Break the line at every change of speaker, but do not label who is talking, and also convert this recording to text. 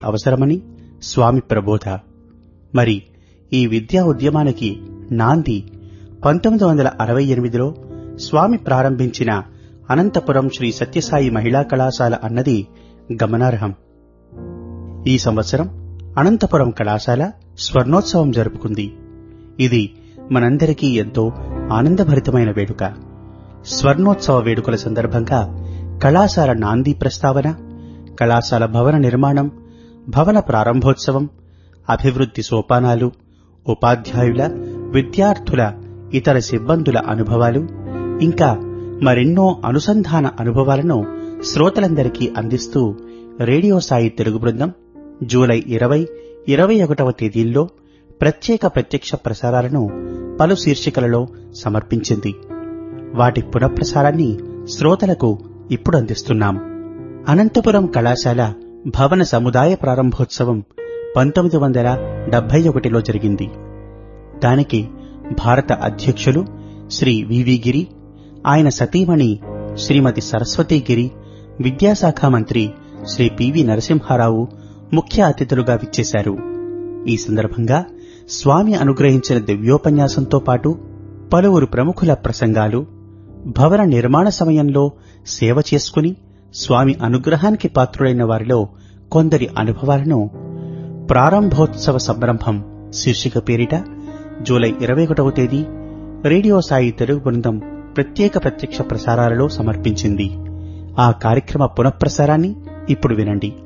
అవసరమని స్వామి ప్రబోధ మరి ఈ విద్యా ఉద్యమానికి నాంది పంతొమ్మిది వందల అరవై ఎనిమిదిలో స్వామి ప్రారంభించిన అనంతపురం శ్రీ సత్యసాయి మహిళా కళాశాల అన్నది గమనార్హం ఈ సంవత్సరం అనంతపురం కళాశాల స్వర్ణోత్సవం జరుపుకుంది ఇది మనందరికీ ఎంతో ఆనందభరితమైన వేడుక స్వర్ణోత్సవ వేడుకల సందర్భంగా కళాశాల నాంది ప్రస్తావన కళాశాల భవన నిర్మాణం భవన ప్రారంభోత్సవం అభివృద్ధి సోపానాలు ఉపాధ్యాయుల విద్యార్థుల ఇతర సిబ్బందుల అనుభవాలు ఇంకా మరెన్నో అనుసంధాన అనుభవాలను శ్రోతలందరికీ అందిస్తూ రేడియో సాయి తెలుగు బృందం జూలై ఇరవై ఇరవై ఒకటవ తేదీల్లో ప్రత్యేక ప్రత్యక్ష ప్రసారాలను పలు శీర్షికలలో సమర్పించింది వాటి పునఃప్రసారాన్ని శ్రోతలకు ఇప్పుడు అందిస్తున్నాం అనంతపురం కళాశాల భవన సముదాయ ప్రారంభోత్సవం పంతొమ్మిది వందల డెబ్బై ఒకటిలో జరిగింది దానికి భారత అధ్యక్షులు శ్రీ వివి గిరి ఆయన సతీమణి శ్రీమతి సరస్వతీ గిరి విద్యాశాఖ మంత్రి శ్రీ పివి నరసింహారావు ముఖ్య అతిథులుగా విచ్చేశారు ఈ సందర్భంగా స్వామి అనుగ్రహించిన దివ్యోపన్యాసంతో పాటు పలువురు ప్రముఖుల ప్రసంగాలు భవన నిర్మాణ సమయంలో సేవ చేసుకుని స్వామి అనుగ్రహానికి పాత్రుడైన వారిలో కొందరి అనుభవాలను ప్రారంభోత్సవ సంరంభం శీర్షిక పేరిట జూలై ఇరవై ఒకటవ తేదీ రేడియో సాయి తెలుగు బృందం ప్రత్యేక ప్రత్యక్ష ప్రసారాలలో సమర్పించింది ఆ కార్యక్రమ పునఃప్రసారాన్ని ఇప్పుడు వినండి